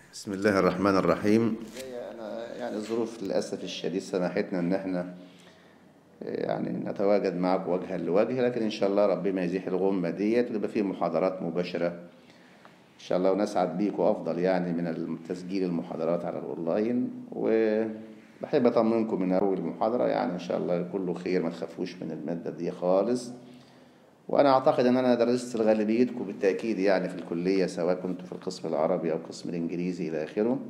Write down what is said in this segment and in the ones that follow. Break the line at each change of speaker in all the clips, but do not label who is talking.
بسم الله الرحمن الرحيم
أنا يعني الظروف للأسف الشديد سمحتنا إن إحنا يعني نتواجد معك وجها لوجه لكن إن شاء الله ربنا يزيح الغمة ديت ويبقى فيه محاضرات مباشرة إن شاء الله ونسعد بيكم أفضل يعني من تسجيل المحاضرات على الأونلاين وبحب أطمنكم من أول محاضرة يعني إن شاء الله كله خير ما تخافوش من المادة دي خالص وأنا أعتقد إن أنا درست لغالبيتكم بالتأكيد يعني في الكلية سواء كنت في القسم العربي أو القسم الإنجليزي إلى آخره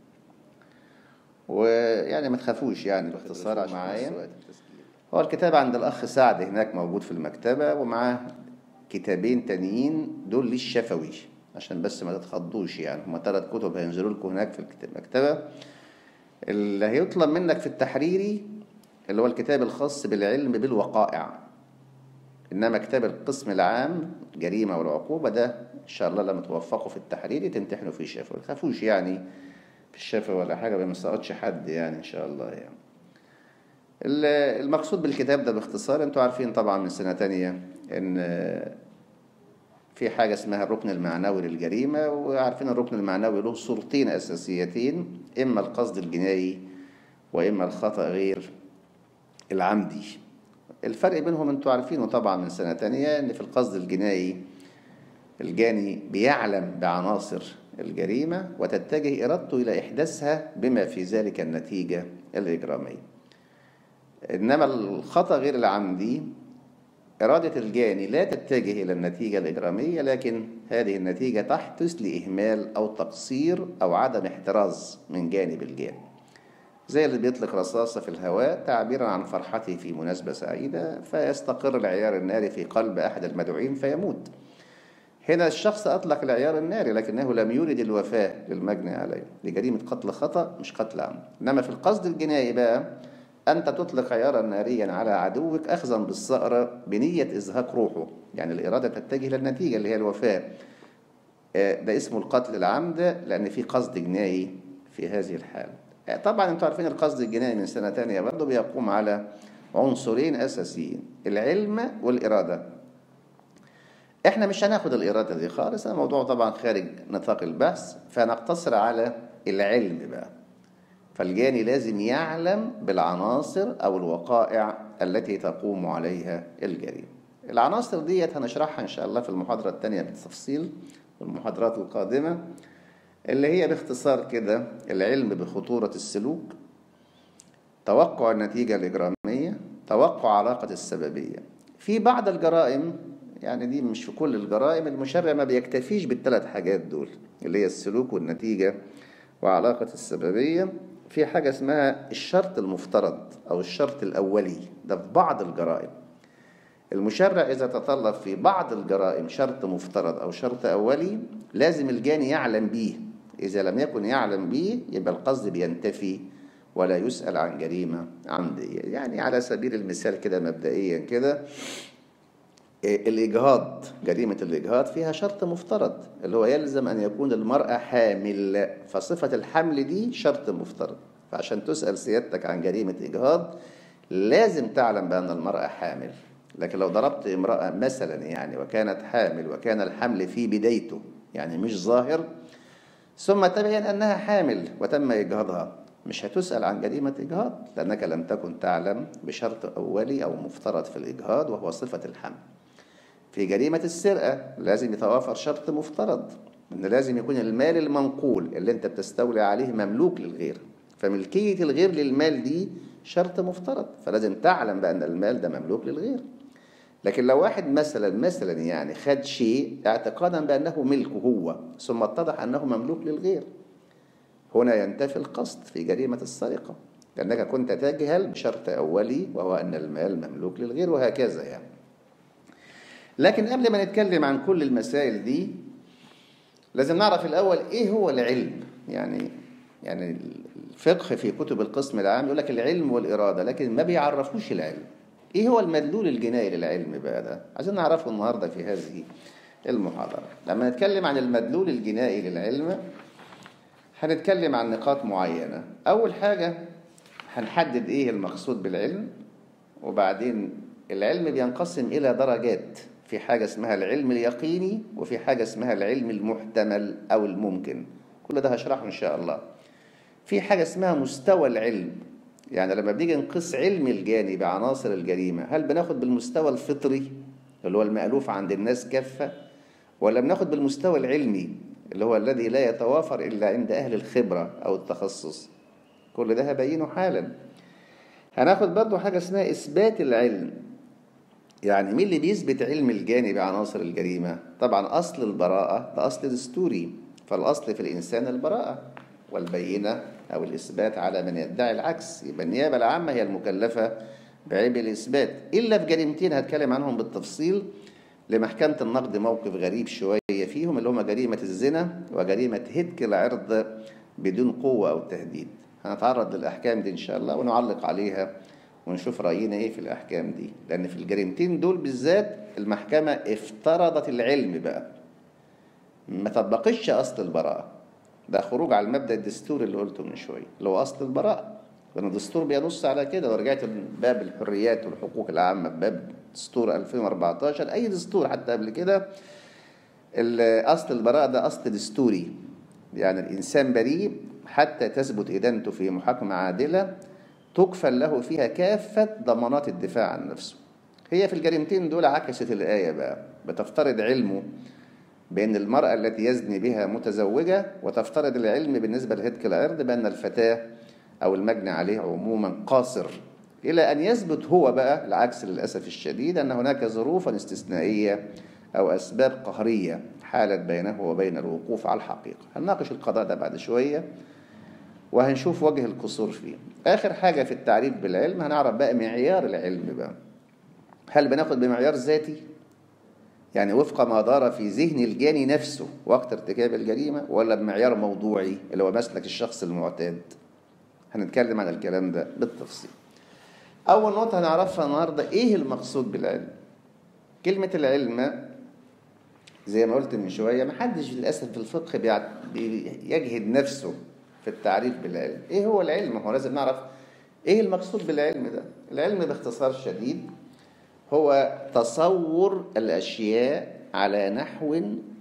ويعني ما تخافوش يعني باختصار عشان معايا هو الكتاب عند الأخ سعد هناك موجود في المكتبة ومعاه كتابين تانيين دول للشفوي عشان بس ما تتخضوش يعني هما ثلاث كتب هينزلوا لكم هناك في المكتبة اللي هيطلب منك في التحريري اللي هو الكتاب الخاص بالعلم بالوقائع إنما كتاب القسم العام جريمة والعقوبة ده إن شاء الله لما توفقوا في التحريري تمتحنوا فيه شفوي ما تخافوش يعني في الشفوي ولا حاجة ما يسقطش حد يعني إن شاء الله يعني المقصود بالكتاب ده باختصار انتوا عارفين طبعا من سنة تانية ان في حاجة اسمها الركن المعنوي للجريمة وعارفين الركن المعنوي له صورتين أساسيتين إما القصد الجنائي وإما الخطأ غير العمدي الفرق بينهم انتوا عارفينه طبعا من سنة تانية ان في القصد الجنائي الجاني بيعلم بعناصر الجريمة وتتجه إرادته إلى إحداثها بما في ذلك النتيجة الإجرامية إنما الخطأ غير العمدي إرادة الجاني لا تتجه إلى النتيجة الإجرامية لكن هذه النتيجة تحدث لإهمال أو تقصير أو عدم احتراز من جانب الجاني زي اللي بيطلق رصاصة في الهواء تعبيرا عن فرحته في مناسبة سعيدة فيستقر العيار الناري في قلب أحد المدعوين فيموت هنا الشخص أطلق العيار الناري لكنه لم يرد الوفاة للمجني عليه لجريمة قتل خطأ مش قتل عمد إنما في القصد الجنائي بقى أنت تطلق عيارا ناريا على عدوك أخذا بالصقر بنية إزهاق روحه يعني الإرادة تتجه للنتيجة اللي هي الوفاة ده اسمه القتل العمد لأن في قصد جنائي في هذه الحالة طبعا انتوا عارفين القصد الجنائي من سنة تانية برضه بيقوم على عنصرين أساسيين العلم والإرادة احنا مش هناخد الإرادة دي خالص الموضوع طبعا خارج نطاق البحث فنقتصر على العلم بقى فالجاني لازم يعلم بالعناصر أو الوقائع التي تقوم عليها الجريمة العناصر ديت هنشرحها إن شاء الله في المحاضرة الثانية بالتفصيل والمحاضرات القادمة اللي هي باختصار كده العلم بخطورة السلوك توقع النتيجة الإجرامية توقع علاقة السببية في بعض الجرائم يعني دي مش في كل الجرائم المشرع ما بيكتفيش بالثلاث حاجات دول اللي هي السلوك والنتيجة وعلاقة السببية في حاجة اسمها الشرط المفترض أو الشرط الأولي ده في بعض الجرائم المشرع إذا تطلب في بعض الجرائم شرط مفترض أو شرط أولي لازم الجاني يعلم به إذا لم يكن يعلم به يبقى القصد بينتفي ولا يسأل عن جريمة عمدية يعني على سبيل المثال كده مبدئيا كده الإجهاض جريمة الإجهاض فيها شرط مفترض اللي هو يلزم أن يكون المرأة حامل فصفة الحمل دي شرط مفترض فعشان تسأل سيادتك عن جريمة إجهاض لازم تعلم بأن المرأة حامل لكن لو ضربت امرأة مثلا يعني وكانت حامل وكان الحمل في بدايته يعني مش ظاهر ثم تبين أنها حامل وتم إجهاضها مش هتسأل عن جريمة إجهاض لأنك لم تكن تعلم بشرط أولي أو مفترض في الإجهاض وهو صفة الحمل في جريمة السرقة لازم يتوافر شرط مفترض إن لازم يكون المال المنقول اللي أنت بتستولي عليه مملوك للغير فملكية الغير للمال دي شرط مفترض فلازم تعلم بأن المال ده مملوك للغير لكن لو واحد مثلا مثلا يعني خد شيء اعتقادا بأنه ملكه هو ثم اتضح أنه مملوك للغير هنا ينتفي القصد في جريمة السرقة لأنك كنت تجهل بشرط أولي وهو أن المال مملوك للغير وهكذا يعني لكن قبل ما نتكلم عن كل المسائل دي لازم نعرف الأول إيه هو العلم يعني يعني الفقه في كتب القسم العام يقول لك العلم والإرادة لكن ما بيعرفوش العلم ايه هو المدلول الجنائي للعلم بقى ده عايزين نعرفه النهارده في هذه المحاضره لما نتكلم عن المدلول الجنائي للعلم هنتكلم عن نقاط معينه اول حاجه هنحدد ايه المقصود بالعلم وبعدين العلم بينقسم الى درجات في حاجه اسمها العلم اليقيني وفي حاجه اسمها العلم المحتمل او الممكن كل ده هشرحه إن شاء الله في حاجة اسمها مستوى العلم يعني لما بنيجي نقيس علم الجاني بعناصر الجريمة هل بناخد بالمستوى الفطري اللي هو المألوف عند الناس كافة ولا بناخد بالمستوى العلمي اللي هو الذي لا يتوافر إلا عند أهل الخبرة أو التخصص كل ده هبينه حالا هناخد برضو حاجة اسمها إثبات العلم يعني مين اللي بيثبت علم الجاني بعناصر الجريمة طبعا أصل البراءة ده أصل دستوري فالأصل في الإنسان البراءة والبينة أو الإثبات على من يدعي العكس يبقى النيابة العامة هي المكلفة بعبء الإثبات إلا في جريمتين هتكلم عنهم بالتفصيل لمحكمة النقد موقف غريب شوية فيهم اللي هما جريمة الزنا وجريمة هتك العرض بدون قوة أو تهديد هنتعرض للأحكام دي إن شاء الله ونعلق عليها ونشوف رأينا إيه في الأحكام دي لأن في الجريمتين دول بالذات المحكمة افترضت العلم بقى ما طبقتش أصل البراءة ده خروج على المبدأ الدستوري اللي قلته من شوية اللي هو أصل البراءة لأن الدستور بينص على كده لو رجعت باب الحريات والحقوق العامة باب دستور 2014 أي دستور حتى قبل كده أصل البراءة ده أصل دستوري يعني الإنسان بريء حتى تثبت إدانته في محاكمة عادلة تكفل له فيها كافة ضمانات الدفاع عن نفسه هي في الجريمتين دول عكست الآية بقى بتفترض علمه بأن المرأة التي يزني بها متزوجة وتفترض العلم بالنسبة لهتك العرض بأن الفتاة أو المجني عليه عموما قاصر إلى أن يثبت هو بقى العكس للأسف الشديد أن هناك ظروفا استثنائية أو أسباب قهرية حالت بينه وبين الوقوف على الحقيقة هنناقش القضاء ده بعد شوية وهنشوف وجه القصور فيه آخر حاجة في التعريف بالعلم هنعرف بقى معيار العلم بقى هل بناخد بمعيار ذاتي يعني وفق ما دار في ذهن الجاني نفسه وقت ارتكاب الجريمة ولا بمعيار موضوعي اللي هو مسلك الشخص المعتاد هنتكلم عن الكلام ده بالتفصيل أول نقطة هنعرفها النهاردة إيه المقصود بالعلم كلمة العلم زي ما قلت من شوية محدش للأسف في الفقه بيجهد نفسه في التعريف بالعلم إيه هو العلم هو لازم نعرف إيه المقصود بالعلم ده العلم باختصار شديد هو تصور الأشياء على نحو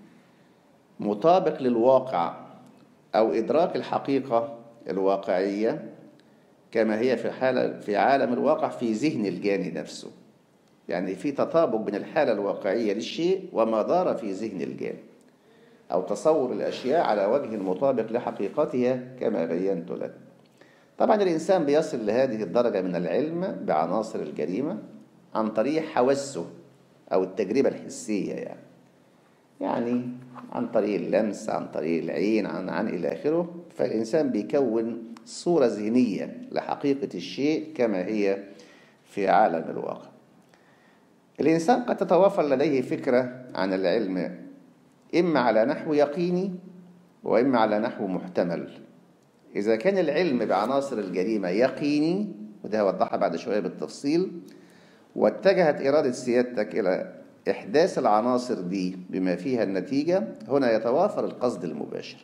مطابق للواقع أو إدراك الحقيقة الواقعية كما هي في حالة في عالم الواقع في ذهن الجاني نفسه يعني في تطابق بين الحالة الواقعية للشيء وما دار في ذهن الجاني أو تصور الأشياء على وجه مطابق لحقيقتها كما بينت لك طبعا الإنسان بيصل لهذه الدرجة من العلم بعناصر الجريمة عن طريق حواسه أو التجربة الحسية يعني يعني عن طريق اللمس عن طريق العين عن عن إلى آخره فالإنسان بيكون صورة ذهنية لحقيقة الشيء كما هي في عالم الواقع الإنسان قد تتوافر لديه فكرة عن العلم إما على نحو يقيني وإما على نحو محتمل إذا كان العلم بعناصر الجريمة يقيني وده هوضحها بعد شوية بالتفصيل واتجهت إرادة سيادتك إلى إحداث العناصر دي بما فيها النتيجة هنا يتوافر القصد المباشر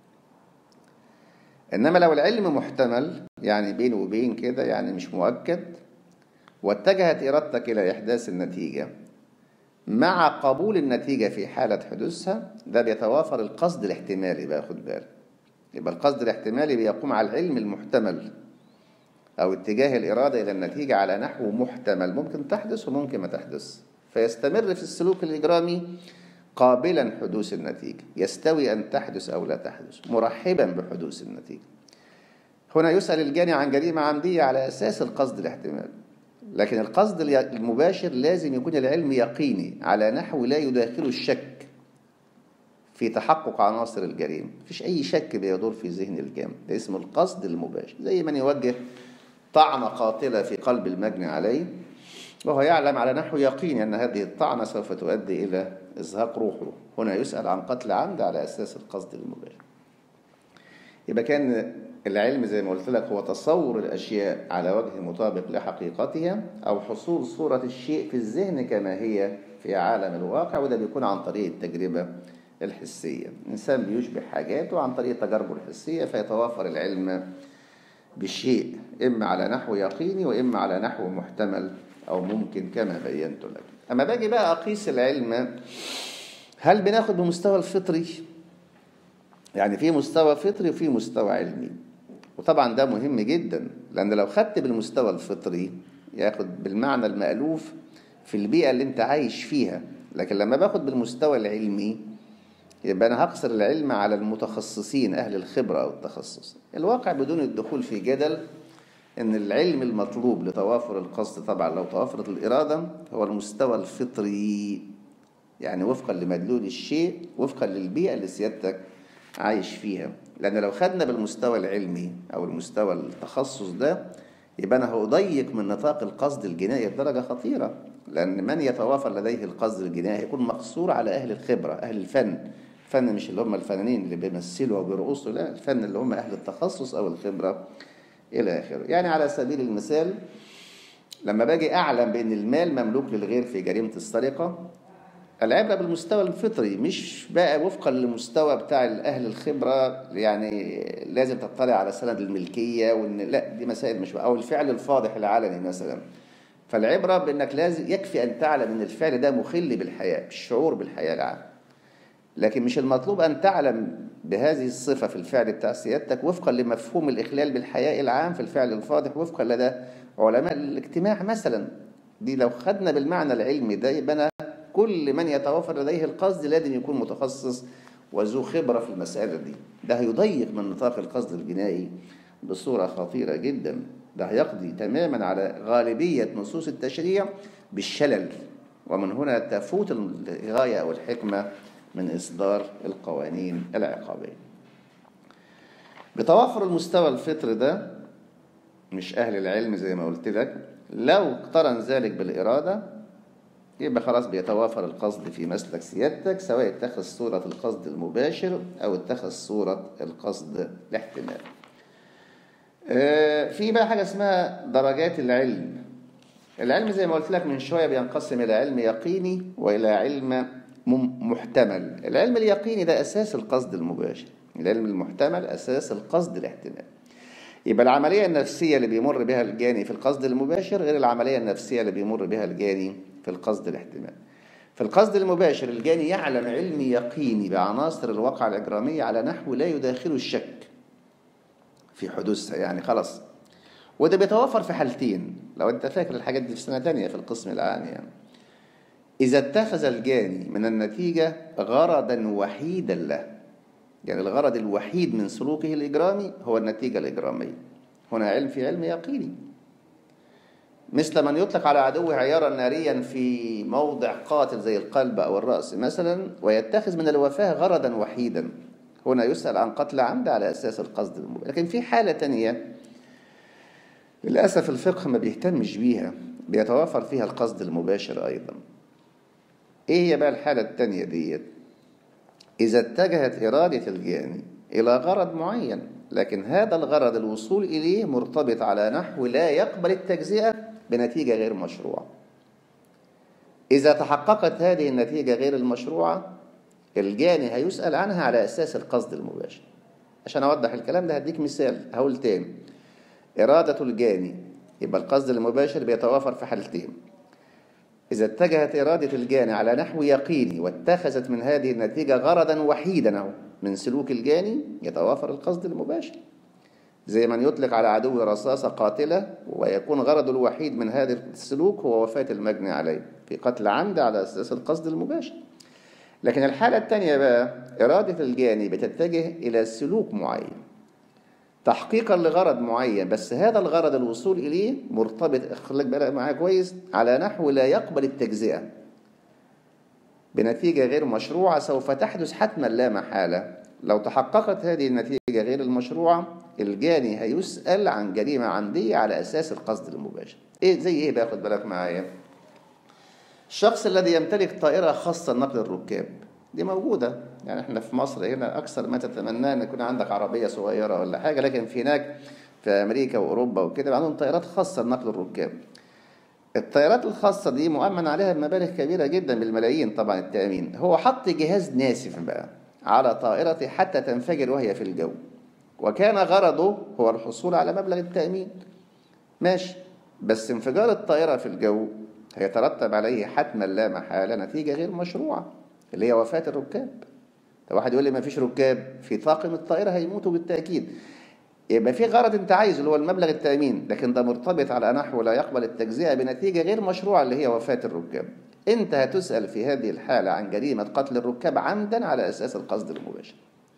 إنما لو العلم محتمل يعني بين وبين كده يعني مش مؤكد واتجهت إرادتك إلى إحداث النتيجة مع قبول النتيجة في حالة حدوثها ده بيتوافر القصد الاحتمالي بقى خد بالك يبقى القصد الاحتمالي بيقوم على العلم المحتمل أو اتجاه الإرادة إلى النتيجة على نحو محتمل ممكن تحدث وممكن ما تحدث فيستمر في السلوك الإجرامي قابلا حدوث النتيجة يستوي أن تحدث أو لا تحدث مرحبا بحدوث النتيجة هنا يسأل الجاني عن جريمة عمدية على أساس القصد الاحتمال لكن القصد المباشر لازم يكون العلم يقيني على نحو لا يداخله الشك في تحقق عناصر الجريمة مفيش أي شك بيدور في ذهن الجاني ده اسمه القصد المباشر زي من يوجه طعنة قاتلة في قلب المجني عليه وهو يعلم على نحو يقين أن هذه الطعنة سوف تؤدي إلى إزهاق روحه هنا يسأل عن قتل عمد على أساس القصد المباشر يبقى كان العلم زي ما قلت لك هو تصور الأشياء على وجه مطابق لحقيقتها أو حصول صورة الشيء في الذهن كما هي في عالم الواقع وده بيكون عن طريق التجربة الحسية الإنسان بيشبه حاجاته عن طريق تجاربه الحسية فيتوافر العلم بالشيء إما على نحو يقيني وإما على نحو محتمل أو ممكن كما بينت لك أما باجي بقى أقيس العلم هل بناخد بمستوى الفطري يعني في مستوى فطري وفي مستوى علمي وطبعا ده مهم جدا لأن لو خدت بالمستوى الفطري ياخد بالمعنى المألوف في البيئة اللي انت عايش فيها لكن لما باخد بالمستوى العلمي يبقى أنا هقصر العلم على المتخصصين أهل الخبرة أو التخصص الواقع بدون الدخول في جدل أن العلم المطلوب لتوافر القصد طبعا لو توافرت الإرادة هو المستوى الفطري يعني وفقا لمدلول الشيء وفقا للبيئة اللي سيادتك عايش فيها لأن لو خدنا بالمستوى العلمي أو المستوى التخصص ده يبقى أنا هضيق من نطاق القصد الجنائي بدرجة خطيرة لأن من يتوافر لديه القصد الجنائي يكون مقصور على أهل الخبرة أهل الفن الفن مش اللي هم الفنانين اللي بيمثلوا أو بيرقصوا لا الفن اللي هم أهل التخصص أو الخبرة إلى آخره يعني على سبيل المثال لما باجي أعلم بأن المال مملوك للغير في جريمة السرقة العبرة بالمستوى الفطري مش بقى وفقا للمستوى بتاع الأهل الخبرة يعني لازم تطلع على سند الملكية وإن لا دي مسائل مش أو الفعل الفاضح العلني مثلا فالعبرة بأنك لازم يكفي أن تعلم أن الفعل ده مخل بالحياة بالشعور بالحياة العام لكن مش المطلوب أن تعلم بهذه الصفة في الفعل بتاع سيادتك وفقا لمفهوم الإخلال بالحياء العام في الفعل الفاضح وفقا لدى علماء الاجتماع مثلا دي لو خدنا بالمعنى العلمي ده يبقى أنا كل من يتوافر لديه القصد لازم يكون متخصص وذو خبرة في المسألة دي ده هيضيق من نطاق القصد الجنائي بصورة خطيرة جدا ده هيقضي تماما على غالبية نصوص التشريع بالشلل ومن هنا تفوت الغاية أو الحكمة من إصدار القوانين العقابية بتوافر المستوى الفطري ده مش أهل العلم زي ما قلت لك لو اقترن ذلك بالإرادة يبقى خلاص بيتوافر القصد في مسلك سيادتك سواء اتخذ صورة القصد المباشر أو اتخذ صورة القصد الاحتمال في بقى حاجة اسمها درجات العلم العلم زي ما قلت لك من شوية بينقسم إلى علم يقيني وإلى علم محتمل العلم اليقيني ده أساس القصد المباشر العلم المحتمل أساس القصد الاحتمال يبقى العملية النفسية اللي بيمر بها الجاني في القصد المباشر غير العملية النفسية اللي بيمر بها الجاني في القصد الاحتمال في القصد المباشر الجاني يعلم علم يقيني بعناصر الواقع الإجرامية على نحو لا يداخله الشك في حدوثها يعني خلاص وده بيتوفر في حالتين لو انت فاكر الحاجات دي في سنة تانية في القسم العام يعني إذا اتخذ الجاني من النتيجة غرضا وحيدا له يعني الغرض الوحيد من سلوكه الإجرامي هو النتيجة الإجرامية هنا علم في علم يقيني مثل من يطلق على عدوه عيارا ناريا في موضع قاتل زي القلب أو الرأس مثلا ويتخذ من الوفاة غرضا وحيدا هنا يسأل عن قتل عمد على أساس القصد المباشر لكن في حالة تانية للأسف الفقه ما بيهتمش بيها بيتوافر فيها القصد المباشر أيضا إيه هي بقى الحالة التانية ديت إذا اتجهت إرادة الجاني إلى غرض معين لكن هذا الغرض الوصول إليه مرتبط على نحو لا يقبل التجزئة بنتيجة غير مشروعة إذا تحققت هذه النتيجة غير المشروعة الجاني هيسأل عنها على أساس القصد المباشر عشان أوضح الكلام ده هديك مثال هقول تاني إرادة الجاني يبقى القصد المباشر بيتوافر في حالتين إذا اتجهت إرادة الجاني على نحو يقيني واتخذت من هذه النتيجة غرضا وحيدا أهو من سلوك الجاني يتوافر القصد المباشر زي من يطلق على عدو رصاصة قاتلة ويكون غرضه الوحيد من هذا السلوك هو وفاة المجني عليه في قتل عمد على أساس القصد المباشر لكن الحالة الثانية بقى إرادة الجاني بتتجه إلى سلوك معين تحقيقا لغرض معين بس هذا الغرض الوصول إليه مرتبط خليك بقى معايا كويس على نحو لا يقبل التجزئة بنتيجة غير مشروعة سوف تحدث حتما لا محالة لو تحققت هذه النتيجة غير المشروعة الجاني هيسأل عن جريمة عمدية على أساس القصد المباشر إيه زي إيه باخد بالك معايا الشخص الذي يمتلك طائرة خاصة لنقل الركاب دي موجودة يعني احنا في مصر هنا أكثر ما تتمنى أن يكون عندك عربية صغيرة ولا حاجة لكن في هناك في أمريكا وأوروبا وكده عندهم طائرات خاصة لنقل الركاب الطائرات الخاصة دي مؤمن عليها بمبالغ كبيرة جدا بالملايين طبعا التأمين هو حط جهاز ناسف بقى على طائرته حتى تنفجر وهي في الجو وكان غرضه هو الحصول على مبلغ التأمين ماشي بس انفجار الطائرة في الجو هيترتب عليه حتما لا محالة نتيجة غير مشروعة اللي هي وفاة الركاب واحد يقول لي ما فيش ركاب في طاقم الطائرة هيموتوا بالتأكيد يبقى في غرض انت عايزه اللي هو المبلغ التأمين لكن ده مرتبط على نحو لا يقبل التجزئة بنتيجة غير مشروعة اللي هي وفاة الركاب انت هتسأل في هذه الحالة عن جريمة قتل الركاب عمدا على أساس القصد المباشر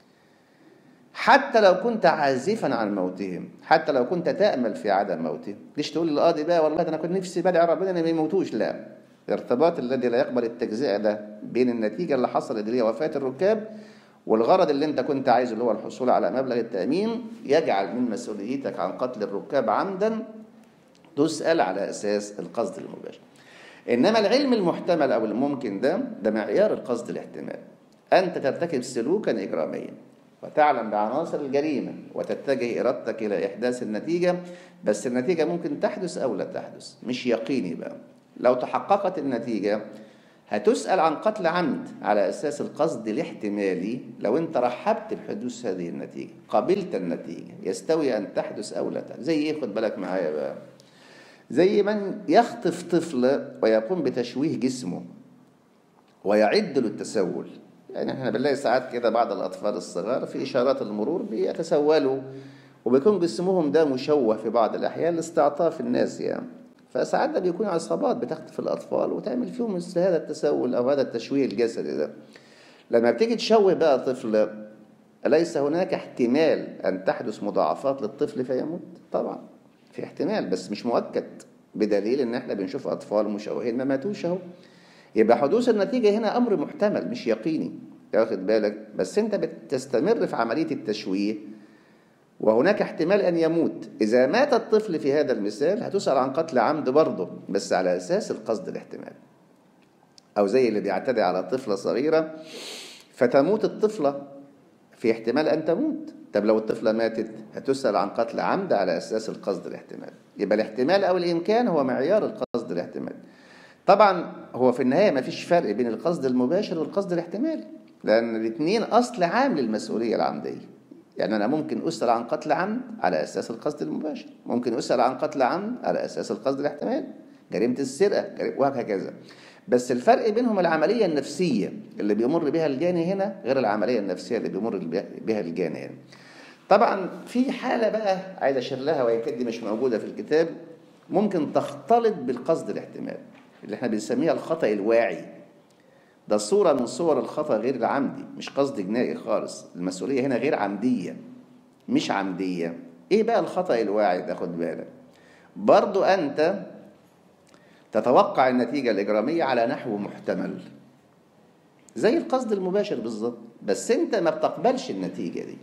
حتى لو كنت عازفا عن موتهم حتى لو كنت تأمل في عدم موتهم ليش تقول للقاضي بقى والله ده انا كنت نفسي بدعي ربنا ان ما يموتوش لا الارتباط الذي لا يقبل التجزئة ده بين النتيجة اللي حصلت اللي هي وفاة الركاب والغرض اللي انت كنت عايزه اللي هو الحصول على مبلغ التأمين يجعل من مسؤوليتك عن قتل الركاب عمدا تسأل على أساس القصد المباشر إنما العلم المحتمل أو الممكن ده ده معيار القصد الاحتمال أنت ترتكب سلوكا إجراميا وتعلم بعناصر الجريمة وتتجه إرادتك إلى إحداث النتيجة بس النتيجة ممكن تحدث أو لا تحدث مش يقيني بقى لو تحققت النتيجة هتسأل عن قتل عمد على أساس القصد الاحتمالي لو أنت رحبت بحدوث هذه النتيجة قبلت النتيجة يستوي أن تحدث أو لا تحدث زي إيه خد بالك معايا بقى زي من يخطف طفل ويقوم بتشويه جسمه ويعد له التسول يعني احنا بنلاقي ساعات كده بعض الأطفال الصغار في إشارات المرور بيتسولوا وبيكون جسمهم ده مشوه في بعض الأحيان لاستعطاف الناس يعني فساعات ده بيكون عصابات بتخطف الأطفال وتعمل فيهم مثل هذا التسول أو هذا التشويه الجسدي ده لما بتيجي تشوه بقى طفل أليس هناك احتمال أن تحدث مضاعفات للطفل فيموت؟ طبعا في احتمال بس مش مؤكد بدليل ان احنا بنشوف اطفال مشوهين ما ماتوش اهو يبقى حدوث النتيجة هنا امر محتمل مش يقيني واخد بالك بس انت بتستمر في عملية التشويه وهناك احتمال ان يموت اذا مات الطفل في هذا المثال هتسأل عن قتل عمد برضه بس على اساس القصد الاحتمال او زي اللي بيعتدي على طفلة صغيرة فتموت الطفلة في احتمال ان تموت طب لو الطفلة ماتت هتسأل عن قتل عمد على أساس القصد الاحتمال يبقى الاحتمال أو الإمكان هو معيار القصد الاحتمال طبعا هو في النهاية ما فيش فرق بين القصد المباشر والقصد الاحتمالي لأن الاثنين أصل عام للمسؤولية العمدية يعني أنا ممكن أسأل عن قتل عمد على أساس القصد المباشر ممكن أسأل عن قتل عمد على أساس القصد الاحتمالي جريمة السرقة وهكذا بس الفرق بينهم العملية النفسية اللي بيمر بها الجاني هنا غير العملية النفسية اللي بيمر بها الجاني هنا طبعا في حالة بقى عايز أشير لها وإن كانت دي مش موجودة في الكتاب ممكن تختلط بالقصد الاحتمال اللي احنا بنسميها الخطأ الواعي ده صورة من صور الخطأ غير العمدي مش قصد جنائي خالص المسؤولية هنا غير عمدية مش عمدية ايه بقى الخطأ الواعي ده خد بالك برضو أنت تتوقع النتيجة الإجرامية على نحو محتمل زي القصد المباشر بالظبط بس انت ما بتقبلش النتيجة دي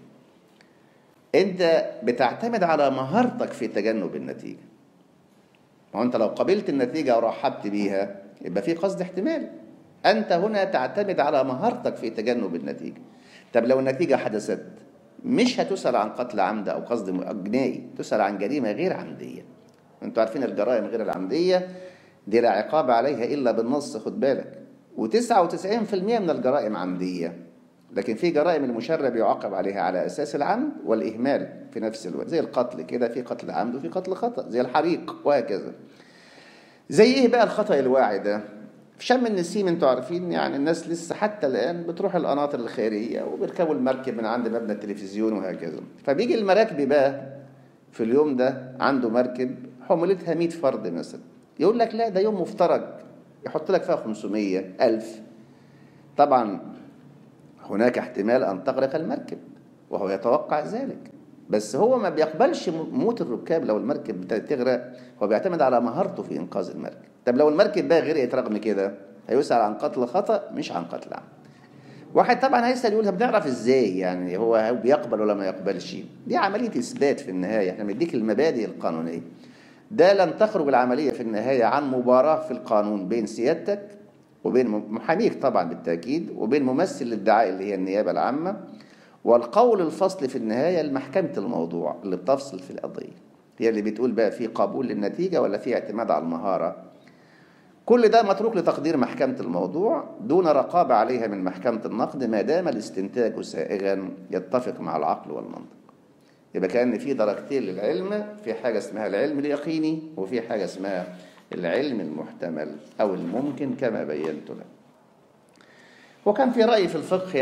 انت بتعتمد على مهارتك في تجنب النتيجة ما انت لو قبلت النتيجة ورحبت بيها يبقى في قصد احتمال انت هنا تعتمد على مهارتك في تجنب النتيجة طب لو النتيجة حدثت مش هتسأل عن قتل عمد او قصد جنائي تسأل عن جريمة غير عمدية انتوا عارفين الجرائم غير العمدية دي لا عقاب عليها إلا بالنص خد بالك و99% من الجرائم عمدية لكن في جرائم المشرع بيعاقب عليها على أساس العمد والإهمال في نفس الوقت زي القتل كده في قتل عمد وفي قتل خطأ زي الحريق وهكذا زي إيه بقى الخطأ الواعي ده في شم النسيم انتوا عارفين يعني الناس لسه حتى الآن بتروح القناطر الخيرية وبيركبوا المركب من عند مبنى التلفزيون وهكذا فبيجي المراكب بقى في اليوم ده عنده مركب حملتها 100 فرد مثلا يقول لك لا ده يوم مفترج يحط لك فيها 500 ألف طبعا هناك احتمال أن تغرق المركب وهو يتوقع ذلك بس هو ما بيقبلش موت الركاب لو المركب تغرق هو بيعتمد على مهارته في إنقاذ المركب طب لو المركب بقى غرقت رغم كده هيسأل عن قتل خطأ مش عن قتل عمد واحد طبعا هيسأل يقول بنعرف ازاي يعني هو بيقبل ولا ما يقبلش دي عملية إثبات في النهاية احنا بنديك المبادئ القانونية ده لن تخرج العملية في النهاية عن مباراة في القانون بين سيادتك وبين محاميك طبعا بالتأكيد وبين ممثل الادعاء اللي هي النيابة العامة والقول الفصل في النهاية لمحكمة الموضوع اللي بتفصل في القضية هي اللي بتقول بقى في قبول للنتيجة ولا في اعتماد على المهارة كل ده متروك لتقدير محكمة الموضوع دون رقابة عليها من محكمة النقد ما دام الاستنتاج سائغا يتفق مع العقل والمنطق يبقى كأن في درجتين للعلم في حاجة اسمها العلم اليقيني وفي حاجة اسمها العلم المحتمل أو الممكن كما بينت لك وكان في رأي في الفقه يعني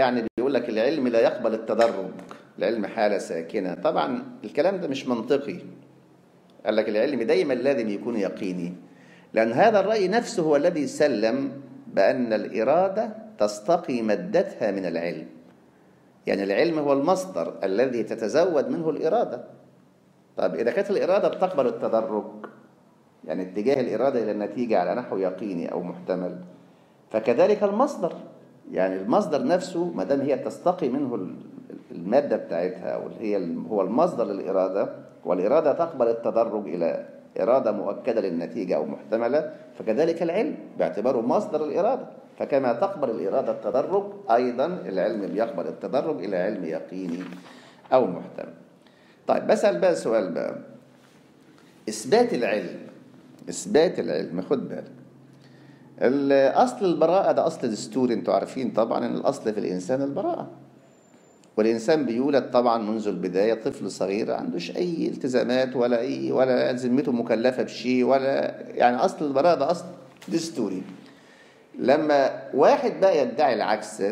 يقول لك العلم لا يقبل التدرج العلم حالة ساكنة طبعا الكلام ده مش منطقي قال لك العلم دايما لازم يكون يقيني لأن هذا الرأي نفسه هو الذي سلم بأن الإرادة تستقي مادتها من العلم يعني العلم هو المصدر الذي تتزود منه الإرادة طب إذا كانت الإرادة بتقبل التدرج يعني اتجاه الإرادة إلى النتيجة على نحو يقيني أو محتمل فكذلك المصدر يعني المصدر نفسه ما دام هي تستقي منه المادة بتاعتها أو هي هو المصدر للإرادة والإرادة تقبل التدرج إلى إرادة مؤكدة للنتيجة أو محتملة فكذلك العلم باعتباره مصدر الإرادة فكما تقبل الإرادة التدرج أيضا العلم بيقبل التدرج إلى علم يقيني أو محتمل طيب بسأل بقى سؤال بقى إثبات العلم إثبات العلم خد بالك أصل البراءة ده أصل دستوري أنتوا عارفين طبعا أن الأصل في الإنسان البراءة والإنسان بيولد طبعا منذ البداية طفل صغير ما عندوش أي التزامات ولا أي ولا ذمته مكلفة بشيء ولا يعني أصل البراءة ده أصل دستوري لما واحد بقى يدعي العكس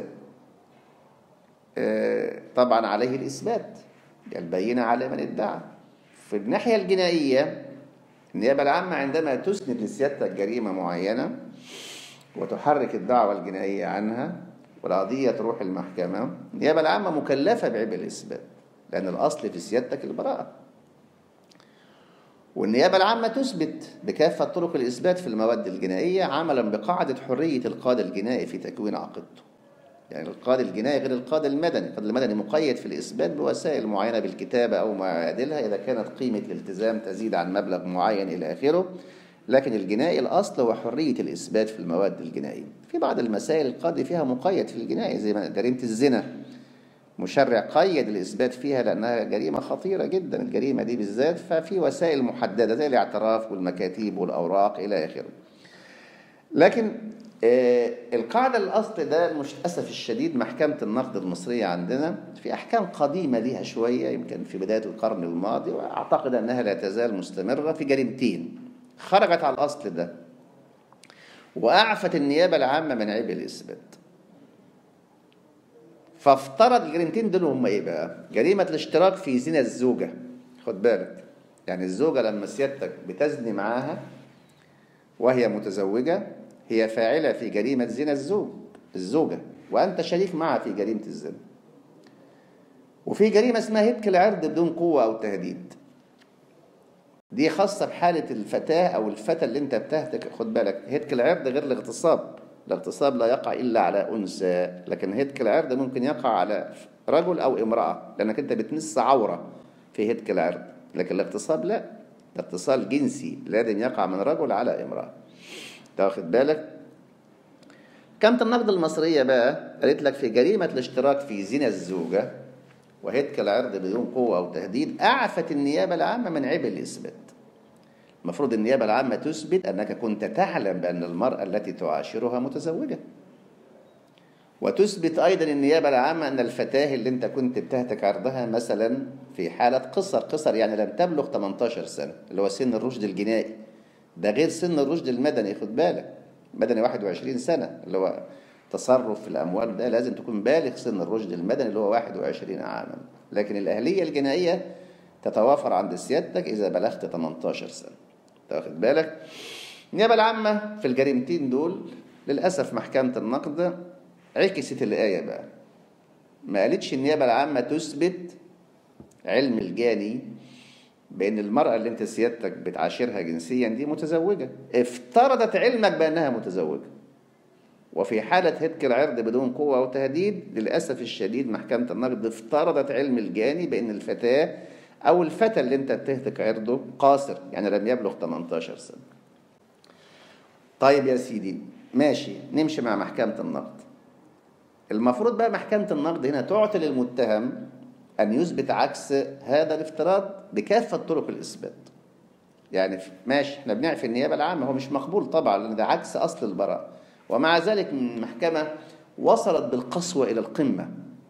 آه، طبعا عليه الإثبات البينة على من ادعى في الناحية الجنائية النيابة العامة عندما تسند لسيادتك جريمة معينة وتحرك الدعوة الجنائية عنها والقضية تروح المحكمة النيابة العامة مكلفة بعبء الإثبات لأن الأصل في سيادتك البراءة والنيابة العامة تثبت بكافة طرق الإثبات في المواد الجنائية عملا بقاعدة حرية القاضي الجنائي في تكوين عقيدته يعني القاضي الجنائي غير القاضي المدني القاضي المدني مقيد في الإثبات بوسائل معينة بالكتابة أو ما يعادلها إذا كانت قيمة الالتزام تزيد عن مبلغ معين إلى آخره لكن الجنائي الأصل هو حرية الإثبات في المواد الجنائية في بعض المسائل القاضي فيها مقيد في الجنائي زي جريمة الزنا مشرع قيد الإثبات فيها لأنها جريمة خطيرة جدا الجريمة دي بالذات ففي وسائل محددة زي الاعتراف والمكاتيب والأوراق إلى آخره لكن آه، القاعدة الأصل ده مش أسف الشديد محكمة النقد المصرية عندنا في أحكام قديمة ليها شوية يمكن في بداية القرن الماضي وأعتقد أنها لا تزال مستمرة في جريمتين خرجت على الأصل ده وأعفت النيابة العامة من عيب الإثبات فافترض الجريمتين دول هم إيه بقى؟ جريمة الاشتراك في زنا الزوجة خد بالك يعني الزوجة لما سيادتك بتزني معاها وهي متزوجة هي فاعلة في جريمة زنا الزوج الزوجة وأنت شريك معها في جريمة الزنا وفي جريمة اسمها هتك العرض بدون قوة أو تهديد دي خاصة بحالة الفتاة أو الفتى اللي أنت بتهتك خد بالك هتك العرض غير الاغتصاب الاغتصاب لا يقع إلا على أنثى لكن هتك العرض ممكن يقع على رجل أو امرأة لأنك أنت بتمس عورة في هتك العرض لكن الاغتصاب لا الاغتصاب جنسي لازم يقع من رجل على امرأة تاخد بالك كامة النقد المصرية بقى قالت لك في جريمة الاشتراك في زنا الزوجة وهتك العرض بدون قوة أو تهديد أعفت النيابة العامة من عبء الإثبات المفروض النيابة العامة تثبت أنك كنت تعلم بأن المرأة التي تعاشرها متزوجة وتثبت أيضا النيابة العامة أن الفتاة اللي أنت كنت بتهتك عرضها مثلا في حالة قصر قصر يعني لم تبلغ 18 سنة اللي هو سن الرشد الجنائي ده غير سن الرشد المدني خد بالك مدني 21 سنة اللي هو تصرف في الأموال ده لازم تكون بالغ سن الرشد المدني اللي هو 21 عاما لكن الأهلية الجنائية تتوافر عند سيادتك إذا بلغت 18 سنة تاخد بالك النيابة العامة في الجريمتين دول للأسف محكمة النقد عكست الآية بقى ما قالتش النيابة العامة تثبت علم الجاني بأن المرأة اللي انت سيادتك بتعاشرها جنسيا دي متزوجة افترضت علمك بأنها متزوجة وفي حالة هتك العرض بدون قوة أو تهديد للأسف الشديد محكمة النقد افترضت علم الجاني بأن الفتاة أو الفتى اللي أنت بتهتك عرضه قاصر يعني لم يبلغ 18 سنة طيب يا سيدي ماشي نمشي مع محكمة النقد المفروض بقى محكمة النقد هنا تعطي للمتهم أن يثبت عكس هذا الافتراض بكافة طرق الإثبات يعني ماشي احنا بنعفي النيابة العامة هو مش مقبول طبعا لأن ده عكس أصل البراءة ومع ذلك المحكمة وصلت بالقسوة إلى القمة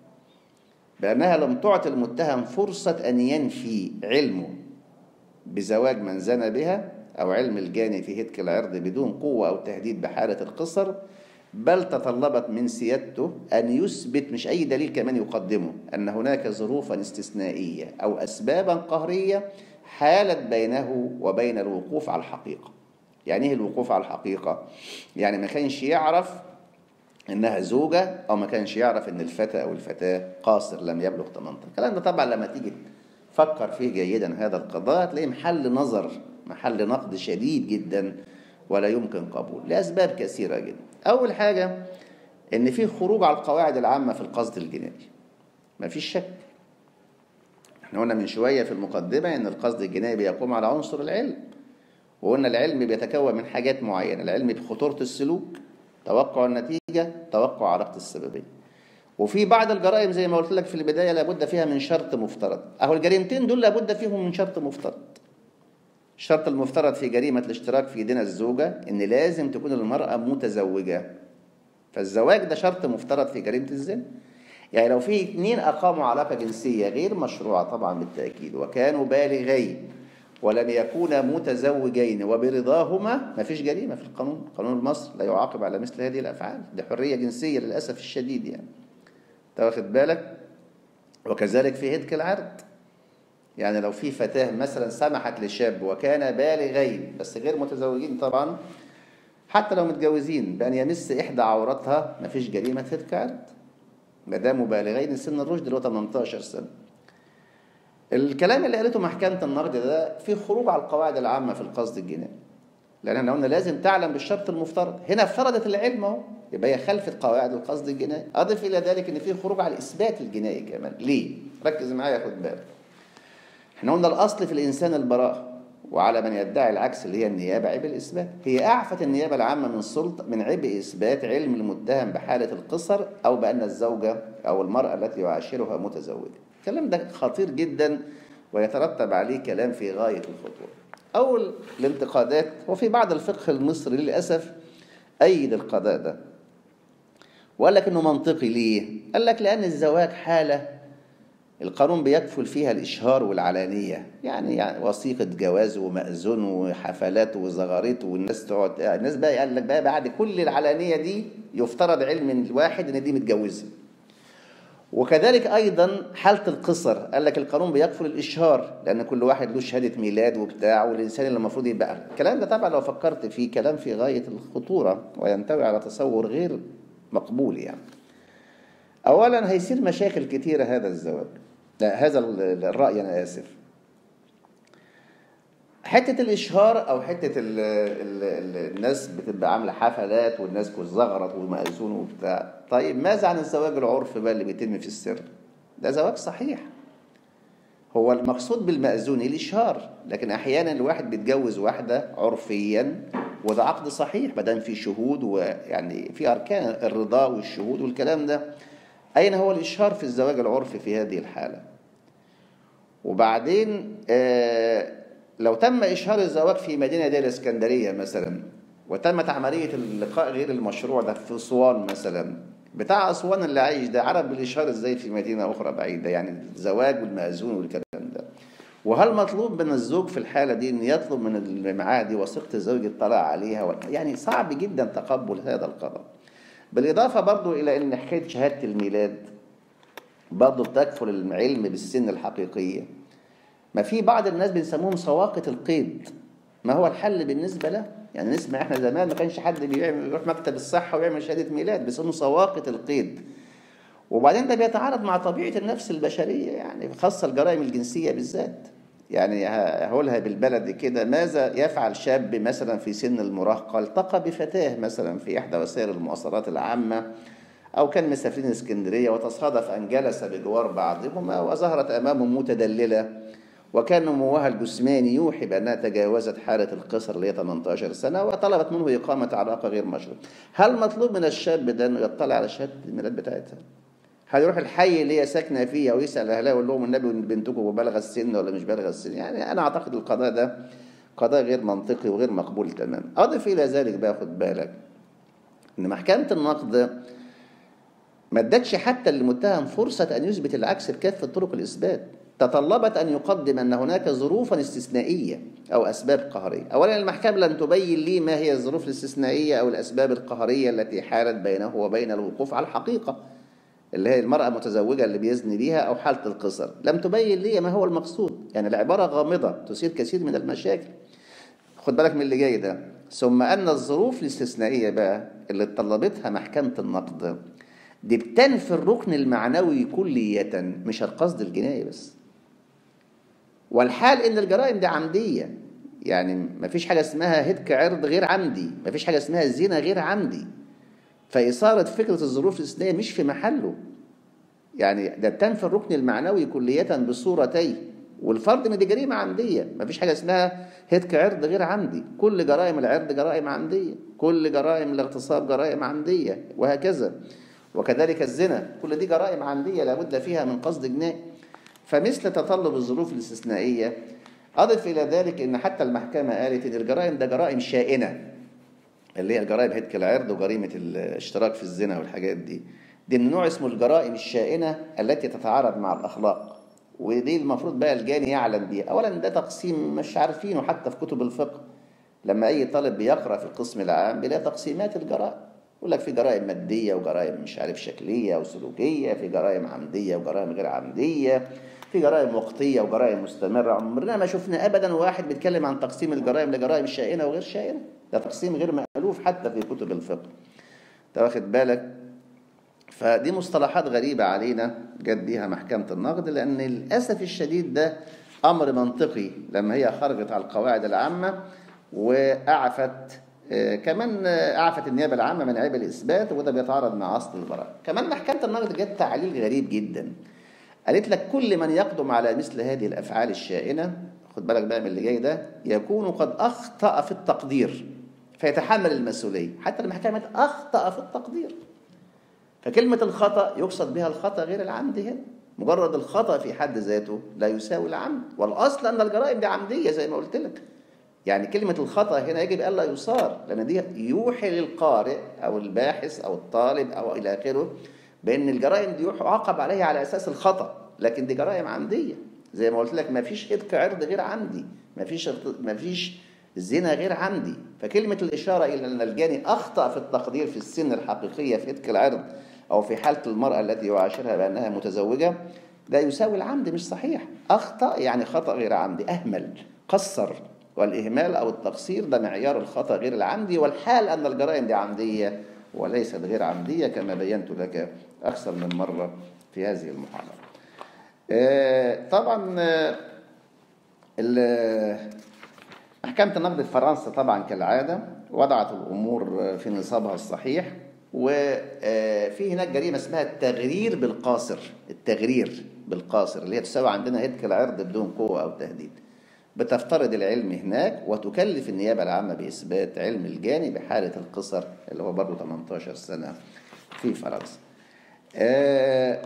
بأنها لم تعطي المتهم فرصة أن ينفي علمه بزواج من زنى بها أو علم الجاني في هتك العرض بدون قوة أو تهديد بحالة القصر بل تطلبت من سيادته أن يثبت مش أي دليل كمان يقدمه أن هناك ظروفا استثنائية أو أسبابا قهرية حالت بينه وبين الوقوف على الحقيقة يعني إيه الوقوف على الحقيقة؟ يعني ما كانش يعرف إنها زوجة أو ما كانش يعرف إن الفتى أو الفتاة قاصر لم يبلغ 18 الكلام ده طبعا لما تيجي تفكر فيه جيدا هذا القضاء هتلاقيه محل نظر محل نقد شديد جدا ولا يمكن قبول لأسباب كثيرة جدا أول حاجة إن في خروج على القواعد العامة في القصد الجنائي ما فيش شك احنا قلنا من شوية في المقدمة إن القصد الجنائي بيقوم على عنصر العلم وقلنا العلم بيتكون من حاجات معينة العلم بخطورة السلوك توقع النتيجة توقع علاقة السببية وفي بعض الجرائم زي ما قلت لك في البداية لابد فيها من شرط مفترض أهو الجريمتين دول لابد فيهم من شرط مفترض الشرط المفترض في جريمة الاشتراك في دين الزوجة إن لازم تكون المرأة متزوجة فالزواج ده شرط مفترض في جريمة الزنا يعني لو في اثنين أقاموا علاقة جنسية غير مشروعة طبعا بالتأكيد وكانوا بالغين ولم يكونا متزوجين وبرضاهما ما فيش جريمة في القانون القانون المصري لا يعاقب على مثل هذه الأفعال دي حرية جنسية للأسف الشديد يعني انت واخد بالك وكذلك في هتك العرض يعني لو في فتاة مثلا سمحت لشاب وكان بالغين بس غير متزوجين طبعا حتى لو متجوزين بأن يمس إحدى عوراتها ما فيش جريمة هتك عرض ما داموا بالغين سن الرشد اللي هو 18 سنة الكلام اللي قالته محكمة النقد ده في خروج على القواعد العامة في القصد الجنائي لأن احنا قلنا لازم تعلم بالشرط المفترض هنا فرضت العلم اهو يبقى هي خلفت قواعد القصد الجنائي أضف إلى ذلك إن في خروج على الإثبات الجنائي كمان ليه؟ ركز معايا خد بالك احنا قلنا الأصل في الإنسان البراءة وعلى من يدعي العكس اللي هي النيابة عبء الإثبات هي أعفت النيابة العامة من سلطة من عبء إثبات علم المتهم بحالة القصر أو بأن الزوجة أو المرأة التي يعاشرها متزوجة الكلام ده خطير جدا ويترتب عليه كلام في غاية الخطورة أول الانتقادات وفي بعض الفقه المصري للأسف أيد القضاء ده وقال لك إنه منطقي ليه؟ قال لك لأن الزواج حالة القانون بيكفل فيها الإشهار والعلانية يعني, يعني وثيقة جواز ومأذون وحفلات وزغاريت والناس تقعد الناس بقى قال لك بقى بعد كل العلانية دي يفترض علم الواحد إن دي متجوزة وكذلك أيضا حالة القصر قال لك القانون بيكفل الإشهار لأن كل واحد له شهادة ميلاد وبتاع والإنسان اللي المفروض يبقى الكلام ده طبعا لو فكرت فيه كلام في غاية الخطورة وينتوي على تصور غير مقبول يعني أولا هيصير مشاكل كتيرة هذا الزواج لا هذا الرأي أنا آسف حتة الإشهار أو حتة ال ال ال الناس بتبقى عاملة حفلات والناس كل زغرت ومأذون وبتاع طيب ماذا عن الزواج العرف بقى اللي بيتم في السر ده زواج صحيح هو المقصود بالمأذون الإشهار لكن أحيانا الواحد بيتجوز واحدة عرفيا وده عقد صحيح ما دام في شهود ويعني في أركان الرضا والشهود والكلام ده أين هو الإشهار في الزواج العرفي في هذه الحالة وبعدين آه لو تم إشهار الزواج في مدينة زي الإسكندرية مثلا وتمت عملية اللقاء غير المشروع ده في أسوان مثلا بتاع أسوان اللي عايش ده عرف بالإشهار إزاي في مدينة أخرى بعيدة يعني الزواج والمأذون والكلام ده وهل مطلوب من الزوج في الحالة دي أن يطلب من اللي معاه دي وثيقة الزوج يطلع عليها يعني صعب جدا تقبل هذا القضاء بالإضافة برضو إلى أن حكاية شهادة الميلاد برضو بتكفل العلم بالسن الحقيقية ما في بعض الناس بنسموهم سواقة القيد ما هو الحل بالنسبة له يعني نسمع احنا زمان ما كانش حد بيعمل يروح مكتب الصحة ويعمل شهادة ميلاد بيسموه سواقة القيد وبعدين ده بيتعارض مع طبيعة النفس البشرية يعني خاصة الجرائم الجنسية بالذات يعني هقولها بالبلد كده ماذا يفعل شاب مثلا في سن المراهقة التقى بفتاة مثلا في إحدى وسائل المواصلات العامة أو كان مسافرين اسكندرية وتصادف أن جلس بجوار بعضهما وظهرت أمامه متدللة وكان نموها الجسماني يوحي بأنها تجاوزت حالة القصر اللي هي 18 سنة وطلبت منه إقامة علاقة غير مشروع هل مطلوب من الشاب ده أنه يطلع على شهادة الميلاد بتاعتها؟ هل يروح الحي اللي هي ساكنة فيه أو يسأل أهلها ويقول لهم النبي بنتكم بالغ السن ولا مش بالغ السن يعني أنا أعتقد القضاء ده قضاء غير منطقي وغير مقبول تماما أضف إلى ذلك بقى خد بالك إن محكمة النقد ما ادتش حتى للمتهم فرصة أن يثبت العكس بكافة طرق الإثبات تطلبت أن يقدم أن هناك ظروفا استثنائية أو أسباب قهرية أولا المحكمة لم تبين لي ما هي الظروف الاستثنائية أو الأسباب القهرية التي حالت بينه وبين الوقوف على الحقيقة اللي هي المرأة المتزوجة اللي بيزني بيها أو حالة القصر لم تبين لي ما هو المقصود يعني العبارة غامضة تثير كثير من المشاكل خد بالك من اللي جاي ده ثم أن الظروف الاستثنائية بقى اللي طلبتها محكمة النقد دي بتنفي الركن المعنوي كلية مش القصد الجنائي بس والحال ان الجرائم دي عمديه يعني مفيش حاجه اسمها هتك عرض غير عمدي مفيش حاجه اسمها زنا غير عمدي فاثاره فكره الظروف الاستثنائيه مش في محله يعني ده بتنفي الركن المعنوي كليه بصورتين والفرض ان دي جريمه عمديه مفيش حاجه اسمها هتك عرض غير عمدي كل جرائم العرض جرائم عمديه كل جرائم الاغتصاب جرائم عمديه وهكذا وكذلك الزنا كل دي جرائم عمديه لابد فيها من قصد جنائي فمثل تطلب الظروف الاستثنائية أضف إلى ذلك أن حتى المحكمة قالت أن الجرائم ده جرائم شائنة اللي هي الجرائم هتك العرض وجريمة الاشتراك في الزنا والحاجات دي دي من نوع اسمه الجرائم الشائنة التي تتعارض مع الأخلاق ودي المفروض بقى الجاني يعلم بيها أولا ده تقسيم مش عارفينه حتى في كتب الفقه لما أي طالب بيقرأ في القسم العام بيلاقي تقسيمات الجرائم يقول لك في جرائم مادية وجرائم مش عارف شكلية وسلوكية في جرائم عمدية وجرائم غير عمدية في جرائم وقتية وجرائم مستمرة عمرنا ما شفنا أبدا واحد بيتكلم عن تقسيم الجرائم لجرائم شائنة وغير شائنة ده تقسيم غير مألوف حتى في كتب الفقه أنت واخد بالك فدي مصطلحات غريبة علينا جت بيها محكمة النقد لأن للأسف الشديد ده أمر منطقي لما هي خرجت على القواعد العامة وأعفت كمان أعفت النيابة العامة من عيب الإثبات وده بيتعارض مع أصل البراءة كمان محكمة النقد جت تعليل غريب جدا قالت لك كل من يقدم على مثل هذه الأفعال الشائنة خد بالك بقى من اللي جاي ده يكون قد أخطأ في التقدير فيتحمل المسؤولية حتى المحكمة أخطأ في التقدير فكلمة الخطأ يقصد بها الخطأ غير العمد هنا مجرد الخطأ في حد ذاته لا يساوي العمد والأصل أن الجرائم دي عمدية زي ما قلت لك يعني كلمة الخطأ هنا يجب ألا يصار لأن دي يوحي للقارئ أو الباحث أو الطالب أو إلى آخره بأن الجرائم دي يعاقب عليها على أساس الخطأ لكن دي جرائم عمدية زي ما قلت لك ما فيش إذك عرض غير عمدي ما فيش ما فيش زنا غير عمدي فكلمة الإشارة إلى أن الجاني أخطأ في التقدير في السن الحقيقية في إذك العرض أو في حالة المرأة التي يعاشرها بأنها متزوجة ده يساوي العمد مش صحيح أخطأ يعني خطأ غير عمدي أهمل قصر والإهمال أو التقصير ده معيار الخطأ غير العمدي والحال أن الجرائم دي عمدية وليست غير عمدية كما بينت لك أكثر من مرة في هذه المحاضرة طبعا محكمة النقد في فرنسا طبعا كالعادة وضعت الأمور في نصابها الصحيح وفي هناك جريمة اسمها التغرير بالقاصر التغرير بالقاصر اللي هي تساوي عندنا هتك العرض بدون قوة أو تهديد بتفترض العلم هناك وتكلف النيابة العامة بإثبات علم الجاني بحالة القصر اللي هو برضه 18 سنة في فرنسا آه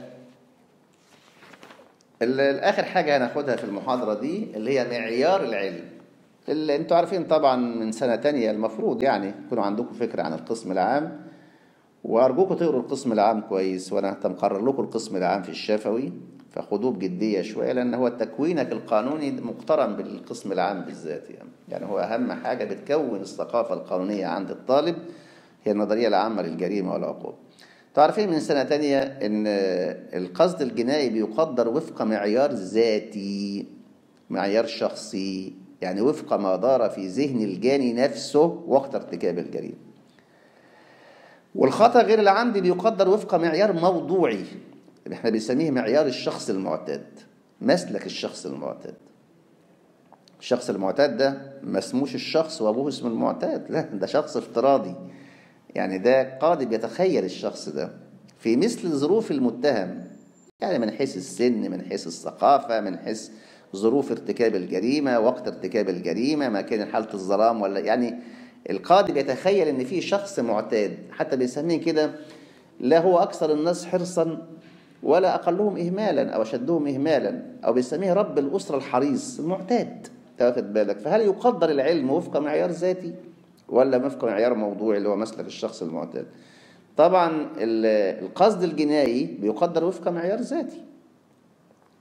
الآخر حاجة هناخدها في المحاضرة دي اللي هي معيار العلم اللي انتوا عارفين طبعا من سنة تانية المفروض يعني يكونوا عندكم فكرة عن القسم العام وأرجوكم تقروا القسم العام كويس وأنا مقرر لكم القسم العام في الشفوي فخدوه بجدية شوية لأن هو تكوينك القانوني مقترن بالقسم العام بالذات يعني يعني هو أهم حاجة بتكون الثقافة القانونية عند الطالب هي النظرية العامة للجريمة والعقوبة تعرفين من سنة تانية إن القصد الجنائي بيقدر وفق معيار ذاتي معيار شخصي يعني وفق ما دار في ذهن الجاني نفسه وقت ارتكاب الجريمة والخطأ غير العمدي بيقدر وفق معيار موضوعي اللي احنا بنسميه معيار الشخص المعتاد مسلك الشخص المعتاد الشخص المعتاد ده ما اسموش الشخص وابوه اسمه المعتاد لا ده شخص افتراضي يعني ده قاضي بيتخيل الشخص ده في مثل ظروف المتهم يعني من حيث السن من حيث الثقافة من حيث ظروف ارتكاب الجريمة وقت ارتكاب الجريمة ما كان حالة الظلام ولا يعني القاضي بيتخيل ان في شخص معتاد حتى بيسميه كده لا هو اكثر الناس حرصا ولا اقلهم اهمالا او اشدهم اهمالا او بيسميه رب الاسره الحريص المعتاد تاخد بالك فهل يقدر العلم وفق معيار ذاتي ولا وفق معيار موضوعي اللي هو مسلك الشخص المعتاد طبعا القصد الجنائي بيقدر وفق معيار ذاتي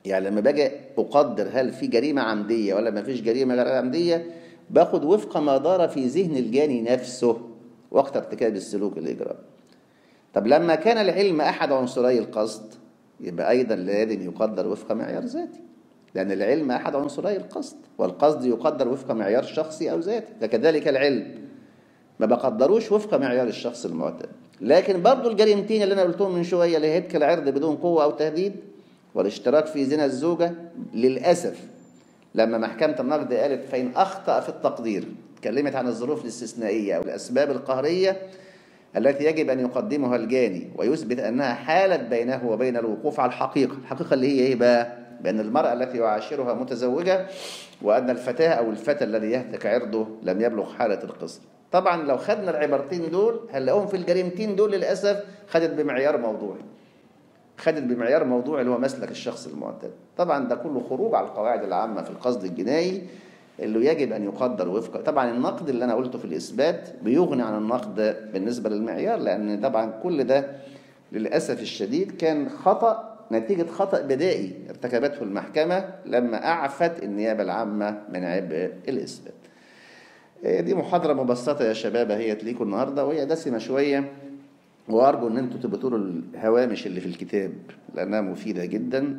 يعني لما باجي اقدر هل في جريمه عمديه ولا ما فيش جريمه غير عمديه باخد وفق ما دار في ذهن الجاني نفسه وقت ارتكاب السلوك الاجرامي طب لما كان العلم احد عنصري القصد يبقى ايضا لازم يقدر وفق معيار ذاتي لان العلم احد عنصري القصد والقصد يقدر وفق معيار شخصي او ذاتي فكذلك العلم ما بقدروش وفق معيار الشخص المعتاد لكن برضو الجريمتين اللي انا قلتهم من شويه اللي هي هتك العرض بدون قوه او تهديد والاشتراك في زنا الزوجه للاسف لما محكمه النقد قالت فان اخطا في التقدير اتكلمت عن الظروف الاستثنائيه او الاسباب القهريه التي يجب ان يقدمها الجاني ويثبت انها حالت بينه وبين الوقوف على الحقيقه الحقيقه اللي هي ايه بقى بان المراه التي يعاشرها متزوجه وان الفتاه او الفتى الذي يهتك عرضه لم يبلغ حاله القصر طبعا لو خدنا العبارتين دول هنلاقيهم في الجريمتين دول للاسف خدت بمعيار موضوعي خدت بمعيار موضوعي اللي هو مسلك الشخص المعتاد طبعا ده كله خروج على القواعد العامه في القصد الجنائي اللي يجب ان يقدر وفق طبعا النقد اللي انا قلته في الاثبات بيغني عن النقد بالنسبه للمعيار لان طبعا كل ده للاسف الشديد كان خطا نتيجه خطا بدائي ارتكبته المحكمه لما اعفت النيابه العامه من عبء الاثبات دي محاضرة مبسطة يا شباب هي ليكم النهاردة وهي دسمة شوية وأرجو إن أنتوا تبقوا تقولوا الهوامش اللي في الكتاب لأنها مفيدة جدا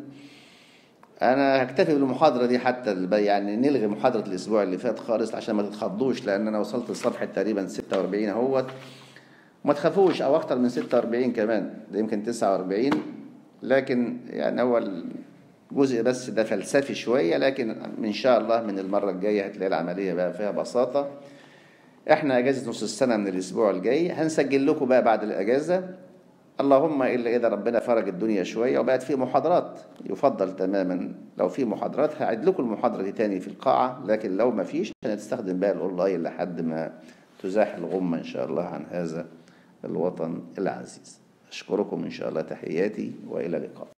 أنا هكتفي بالمحاضرة دي حتى يعني نلغي محاضرة الأسبوع اللي فات خالص عشان ما تتخضوش لأن أنا وصلت لصفحة تقريبا 46 أهوت وما تخافوش أو أكتر من 46 كمان ده يمكن 49 لكن يعني هو جزء بس ده فلسفي شوية لكن إن شاء الله من المرة الجاية هتلاقي العملية بقى فيها بساطة احنا اجازة نص السنة من الاسبوع الجاي هنسجل لكم بقى بعد الاجازة اللهم الا اذا ربنا فرج الدنيا شوية وبقت في محاضرات يفضل تماما لو في محاضرات هعيد لكم المحاضرة دي تاني في القاعة لكن لو ما فيش هنستخدم بقى الاونلاين لحد ما تزاح الغمة ان شاء الله عن هذا الوطن العزيز اشكركم ان شاء الله تحياتي والى اللقاء